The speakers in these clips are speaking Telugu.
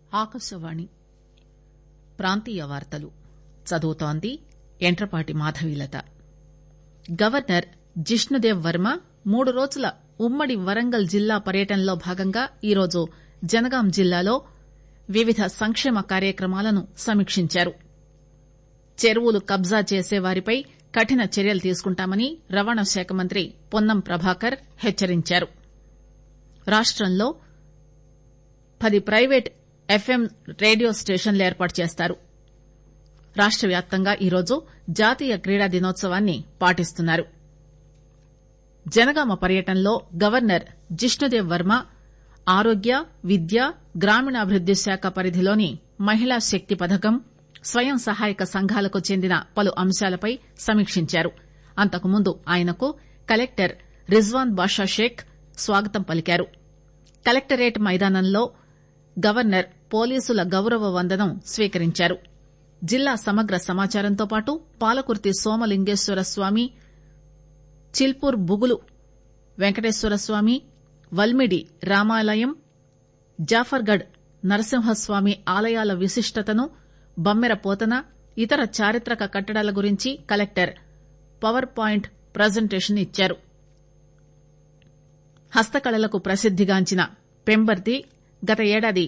ఆకాశవాణి ప్రాంతీయ వార్తలు చదువుతోంది యంట్రపాటి మాధవీలత గవర్నర్ జిష్ణుదేవ్ వర్మ మూడు రోజుల ఉమ్మడి వరంగల్ జిల్లా పర్యటనలో భాగంగా ఈరోజు జనగాం జిల్లాలో వివిధ సంక్షేమ కార్యక్రమాలను సమీక్షించారు చెరువులు కబ్జా చేసేవారిపై కఠిన చర్యలు తీసుకుంటామని రవాణా శాఖ మంత్రి పొన్నం ప్రభాకర్ హెచ్చరించారు రాష్టంలో పది ప్రైవేట్ ఎఫ్ఎం రేడియో స్టేషన్లు ఏర్పాటు చేస్తారు రాష్ట వ్యాప్తంగా ఈరోజు జాతీయ క్రీడా దినోత్సవాన్ని పాటిస్తున్నారు జనగామ పర్యటనలో గవర్నర్ జిష్ణుదేవ్ వర్మ ఆరోగ్య విద్య గ్రామీణాభివృద్ది శాఖ పరిధిలోని మహిళా శక్తి పథకం స్వయం సహాయక సంఘాలకు చెందిన పలు అంశాలపై సమీక్షించారు అంతకుముందు ఆయనకు కలెక్టర్ రిజ్వాన్ బాషా షేక్ స్వాగతం పలికారు కలెక్టరేట్ మైదానంలో గవర్నర్ పోలీసుల గౌరవ వందనం స్వీకరించారు జిల్లా సమగ్ర సమాచారంతో పాటు పాలకుర్తి సోమలింగేశ్వర స్వామి చిల్పూర్ బుగులు వెంకటేశ్వర స్వామి వల్మిడి రామాలయం జాఫర్గఢ్ నరసింహస్వామి ఆలయాల విశిష్టతను బమ్మెర పోతన ఇతర చారిత్రక కట్టడాల గురించి కలెక్టర్ పవర్ పాయింట్ ప్రజెంటేషన్ ఇచ్చారు హస్తకళలకు ప్రసిద్దిగాంచిన పెంబర్తి గత ఏడాది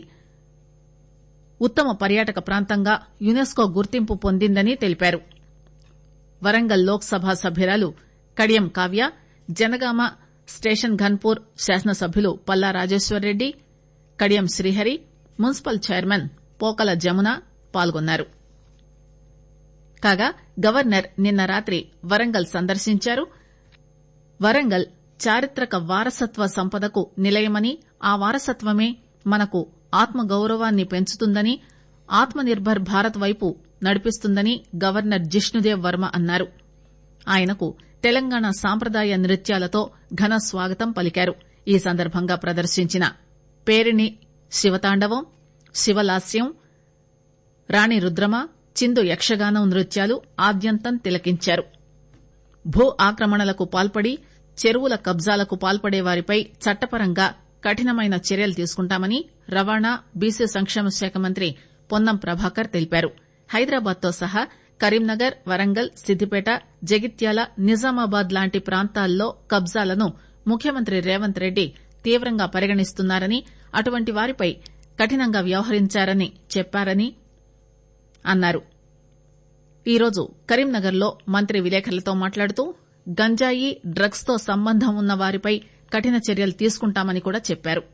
ఉత్తమ పర్యాటక ప్రాంతంగా యునెస్కో గుర్తింపు పొందిందని తెలిపారు వరంగల్ లోక్ సభ సభ్యురాలు కడియం కావ్య జనగామ స్టేషన్ ఘన్పూర్ శాసనసభ్యులు పల్లా రాజేశ్వర్రెడ్డి కడియం శ్రీహరి మున్సిపల్ చైర్మన్ పోకల జమున పాల్గొన్నారు కాగా గవర్నర్ నిన్న రాత్రి వరంగల్ సందర్శించారు వరంగల్ చారిత్రక వారసత్వ సంపదకు నిలయమని ఆ వారసత్వమే మనకు ఆత్మగౌరవాన్ని పెంచుతుందని ఆత్మ నిర్బర్ భారత్ వైపు నడిపిస్తుందని గవర్నర్ జిష్ణుదేవ్ వర్మ అన్నారు ఆయనకు తెలంగాణ సాంప్రదాయ నృత్యాలతో ఘన స్వాగతం పలికారు ఈ సందర్భంగా ప్రదర్శించిన పేరిణి శివతాండవం శివలాస్యం రాణి రుద్రమ చిందు యక్షగానం నృత్యాలు ఆద్యంతం తిలకించారు భూ ఆక్రమణలకు పాల్పడి చెరువుల కబ్జాలకు పాల్పడే వారిపై చట్టపరంగా కఠినమైన చర్యలు తీసుకుంటామని రవాణా బీసీ సంక్షేమ శాఖ మంత్రి పొన్నం ప్రభాకర్ తెలిపారు హైదరాబాద్ తో సహా కరీంనగర్ వరంగల్ సిద్దిపేట జగిత్యాల నిజామాబాద్ లాంటి ప్రాంతాల్లో కబ్జాలను ముఖ్యమంత్రి రేవంత్ రెడ్డి తీవ్రంగా పరిగణిస్తున్నారని అటువంటి వారిపై కఠినంగా వ్యవహరించారని చెప్పారని అన్నారు ఈరోజు కరీంనగర్ లో మంత్రి విలేకరులతో మాట్లాడుతూ గంజాయి డ్రగ్స్ తో సంబంధం ఉన్న వారిపై కఠిన చర్యలు తీసుకుంటామని కూడా చెప్పారు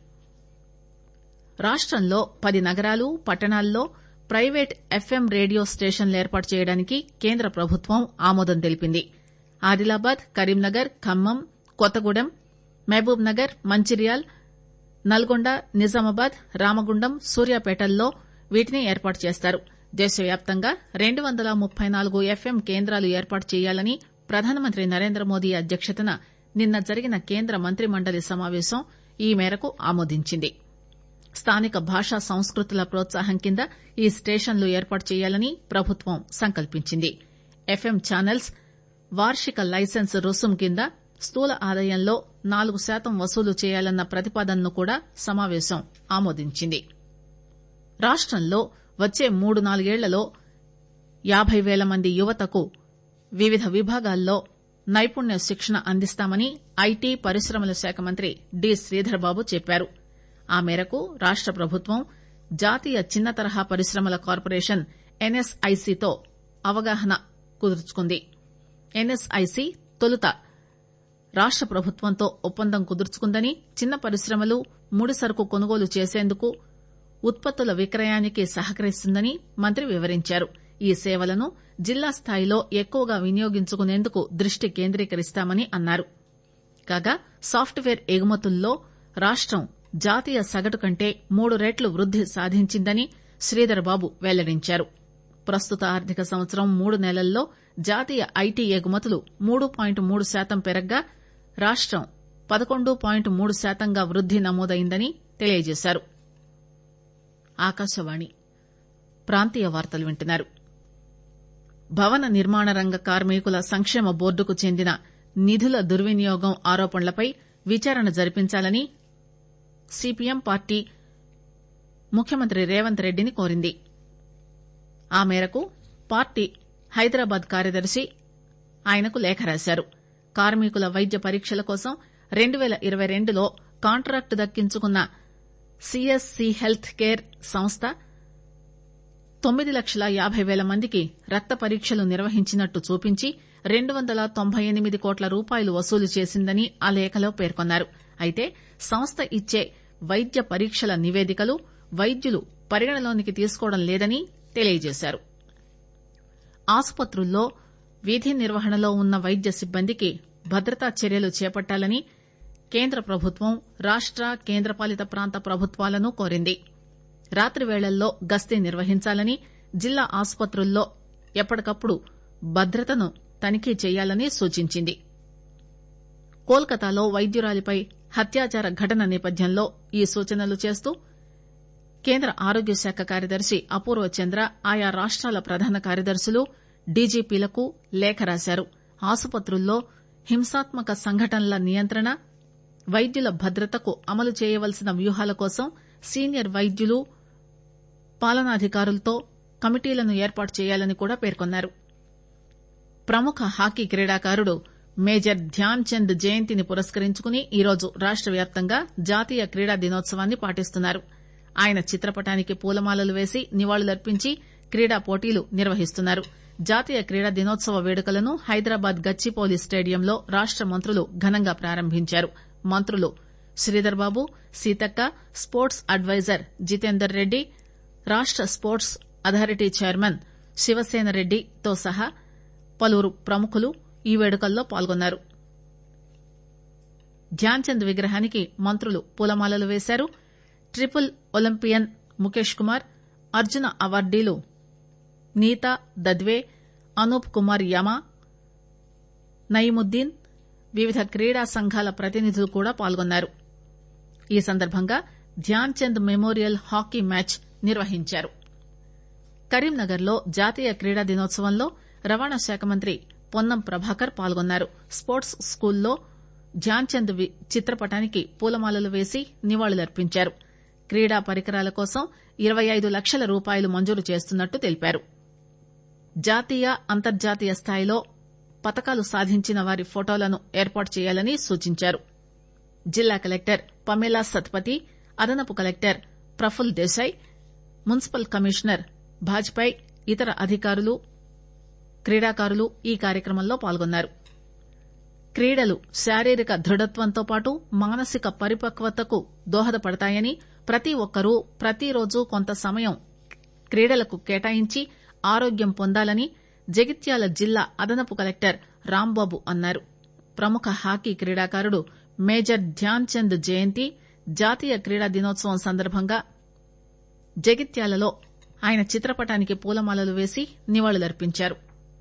రాష్టంలో పది నగరాలు పట్టణాల్లో ప్రైవేట్ ఎఫ్ఎం రేడియో స్టేషన్లు ఏర్పాటు చేయడానికి కేంద్ర ప్రభుత్వం ఆమోదం తెలిపింది ఆదిలాబాద్ కరీంనగర్ ఖమ్మం కొత్తగూడెం మహబూబ్ నగర్ మంచిర్యాల్ నల్గొండ నిజామాబాద్ రామగుండం సూర్యాపేటల్లో వీటిని ఏర్పాటు చేస్తారు దేశవ్యాప్తంగా రెండు వందల ముప్పై నాలుగు ఎఫ్ఎం కేంద్రాలు ఏర్పాటు చేయాలని ప్రధానమంత్రి నరేంద్రమోదీ అధ్యక్షతన నిన్న జరిగిన కేంద్ర మంత్రి మండలి సమావేశం ఈ మేరకు ఆమోదించింది స్థానిక భాషా సంస్కృతుల ప్రోత్సాహం కింద ఈ స్టేషన్లు ఏర్పాటు చేయాలని ప్రభుత్వం సంకల్పించింది ఎఫ్ఎం ఛానల్స్ వార్షిక లైసెన్స్ రుసుం కింద స్థూల ఆదాయంలో నాలుగు శాతం వసూలు చేయాలన్న ప్రతిపాదనను కూడా సమావేశం ఆమోదించింది రాష్టంలో వచ్చే మూడు నాలుగేళ్లలో యాబై పేల మంది యువతకు వివిధ విభాగాల్లో నైపుణ్య శిక్షణ అందిస్తామని ఐటీ పరిశ్రమల శాఖ మంత్రి డి శ్రీధర్బాబు చెప్పారు ఆ మేరకు రాష్ట ప్రభుత్వం జాతీయ చిన్న తరహా పరిశ్రమల కార్పొరేషన్ ఎన్ఎస్ఐసితో అవగాహన కుదుర్చుకుంది ఎన్ఎస్ఐసి తొలుత రాష్ట ప్రభుత్వంతో ఒప్పందం కుదుర్చుకుందని చిన్న పరిశ్రమలు ముడిసరుకు కొనుగోలు చేసేందుకు ఉత్పత్తుల విక్రయానికి సహకరిస్తుందని మంత్రి వివరించారు ఈ సేవలను జిల్లా స్థాయిలో ఎక్కువగా వినియోగించుకునేందుకు దృష్టి కేంద్రీకరిస్తామని అన్నారు కాగా సాఫ్ట్వేర్ ఎగుమతుల్లో రాష్టం జాతీయ సగటు కంటే మూడు రెట్లు వృద్ది సాధించిందని శ్రీధర్ బాబు వెల్లడించారు ప్రస్తుత ఆర్థిక సంవత్సరం మూడు నెలల్లో జాతీయ ఐటీ ఎగుమతులు మూడు పాయింట్ మూడు శాతం పెరగ్గా రాష్టం పదకొండు పాయింట్ మూడు శాతంగా వృద్ది నమోదైందని తెలియజేశారు ఆకాశవాణి ప్రాంతీయ వార్తలు వింటున్నారు భవన నిర్మాణ రంగ కార్మికుల సంక్షేమ బోర్డుకు చెందిన నిధుల దుర్వినియోగం ఆరోపణలపై విచారణ జరిపించాలని సిపిఎం పార్టీ ముఖ్యమంత్రి రేవంత్ రెడ్డిని కోరింది ఆ మేరకు పార్టీ హైదరాబాద్ కార్యదర్శి ఆయనకు లేఖ రాశారు కార్మికుల వైద్య పరీక్షల కోసం రెండు పేల ఇరవై రెండులో కాంట్రాక్టు దక్కించుకున్న సిఎస్సి హెల్త్ కేర్ సంస్థ తొమ్మిది లక్షల యాబై పేల మందికి రక్త పరీక్షలు నిర్వహించినట్టు చూపించి రెండు వందల తొంభై ఎనిమిది కోట్ల రూపాయలు వసూలు చేసిందని ఆ లేఖలో పేర్కొన్నారు అయితే సంస్థ ఇచ్చే వైద్య పరీక్షల నివేదికలు వైద్యులు పరిగణలోనికి తీసుకోవడం లేదని తెలియజేశారు ఆసుపత్రుల్లో విధి నిర్వహణలో ఉన్న వైద్య సిబ్బందికి భద్రతా చర్యలు చేపట్టాలని కేంద్ర ప్రభుత్వం రాష్ట కేంద్రపాలిత ప్రాంత ప్రభుత్వాలను కోరింది రాత్రి పేళల్లో గస్తీ నిర్వహించాలని జిల్లా ఆసుపత్రుల్లో ఎప్పటికప్పుడు భద్రతను తనిఖీ చేయాలని సూచించింది కోల్కతాలో వైద్యురాలిపై హత్యాచార ఘటన నేపథ్యంలో ఈ సూచనలు చేస్తూ కేంద్ర ఆరోగ్య శాఖ కార్యదర్శి అపూర్వ చంద్ర ఆయా రాష్టాల ప్రధాన కార్యదర్శులు డీజీపీలకు లేఖ రాశారు ఆసుపత్రుల్లో హింసాత్మక సంఘటనల నియంత్రణ వైద్యుల భద్రతకు అమలు చేయవలసిన వ్యూహాల కోసం సీనియర్ వైద్యులు పాలనాధికారులతో కమిటీలను ఏర్పాటు చేయాలని కూడా పేర్కొన్నారు ప్రముఖ హాకీ క్రీడాకారుడు మేజర్ ధ్యాన్ చంద్ జయంతిని పురస్కరించుకుని ఈరోజు రాష్ట వ్యాప్తంగా జాతీయ క్రీడా దినోత్సవాన్ని పాటిస్తున్నారు ఆయన చిత్రపటానికి పూలమాలలు వేసి నివాళులర్పించి క్రీడా పోటీలు నిర్వహిస్తున్నారు జాతీయ క్రీడా దినోత్సవ వేడుకలను హైదరాబాద్ గచ్చిబౌలి స్టేడియంలో రాష్ట మంత్రులు ఘనంగా ప్రారంభించారు మంత్రులు శ్రీధర్ బాబు సీతక్క స్పోర్ట్స్ అడ్వైజర్ జితేందర్ రెడ్డి రాష్ట స్పోర్ట్స్ అథారిటీ చైర్మన్ శివసేన రెడ్డితో సహా పలువురు ప్రముఖులు ఈ వేడుకల్లో పాల్గొన్నారు ధ్యాన్ చంద్ విగ్రహానికి మంత్రులు పూలమాలలు వేశారు ట్రిపుల్ ఒలింపియన్ ముఖేష్ కుమార్ అర్జున అవార్డీలు నీతా దద్వే అనూప్ కుమార్ యమా నయీముద్దీన్ వివిధ క్రీడా సంఘాల ప్రతినిధులు కూడా పాల్గొన్నారు ఈ సందర్భంగా Dhyan Chand memorial hockey match నిర్వహించారు కరీంనగర్ లో జాతీయ క్రీడా దినోత్సవంలో రవాణా శాఖ మంత్రి పొన్నం ప్రభాకర్ పాల్గొన్నారు స్పోర్ట్స్ స్కూల్లో ధ్యాన్ చంద్ చిత్రపటానికి పూలమాలలు వేసి నివాళులర్పించారు క్రీడా పరికరాల కోసం ఇరవై ఐదు లక్షల రూపాయలు మంజూరు చేస్తున్నట్టు తెలిపారు జాతీయ అంతర్జాతీయ స్థాయిలో పతకాలు సాధించిన వారి ఫోటోలను ఏర్పాటు చేయాలని సూచించారు జిల్లా కలెక్టర్ పమేలా సత్పతి అదనపు collector Praful Desai municipal commissioner Bajpai ఇతర అధికారులు క్రీడాకారులు ఈ కార్యక్రమంలో పాల్గొన్నారు క్రీడలు శారీరక దృఢత్వంతో పాటు మానసిక పరిపక్వతకు దోహదపడతాయని ప్రతి ఒక్కరూ ప్రతిరోజు కొంత సమయం క్రీడలకు కేటాయించి ఆరోగ్యం పొందాలని జగిత్యాల జిల్లా అదనపు కలెక్టర్ రాంబాబు అన్నారు ప్రముఖ హాకీ క్రీడాకారుడు మేజర్ ధ్యాన్ చంద్ జయంతి జాతీయ క్రీడా దినోత్సవం సందర్భంగా జగిత్యాలలో ఆయన చిత్రపటానికి పూలమాలలు వేసి నివాళులర్పించారు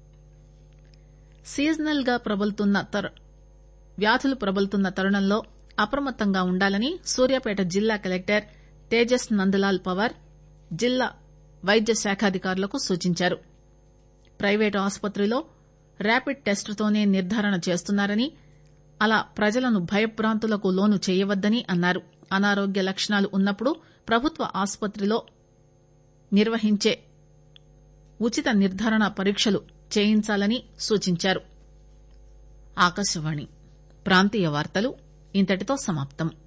సీజనల్ గా ప్రబలుతున్న వ్యాధులు ప్రబలుతున్న తరుణంలో అప్రమత్తంగా ఉండాలని సూర్యాపేట జిల్లా కలెక్టర్ తేజస్ నందలాల్ పవార్ జిల్లా వైద్య శాఖాధికారులకు సూచించారు ప్రైవేటు ఆసుపత్రిలో ర్యాపిడ్ టెస్టుతోనే నిర్దారణ చేస్తున్నారని అలా ప్రజలను భయభ్రాంతులకు లోను చేయవద్దని అన్నారు అనారోగ్య లక్షణాలు ఉన్నప్పుడు ప్రభుత్వ ఆసుపత్రిలో నిర్వహించే ఉచిత నిర్దారణ పరీక్షలు చేయించాలని సూచించారు ఆకాశవాణి ప్రాంతీయ వార్తలు ఇంతటితో సమాప్తం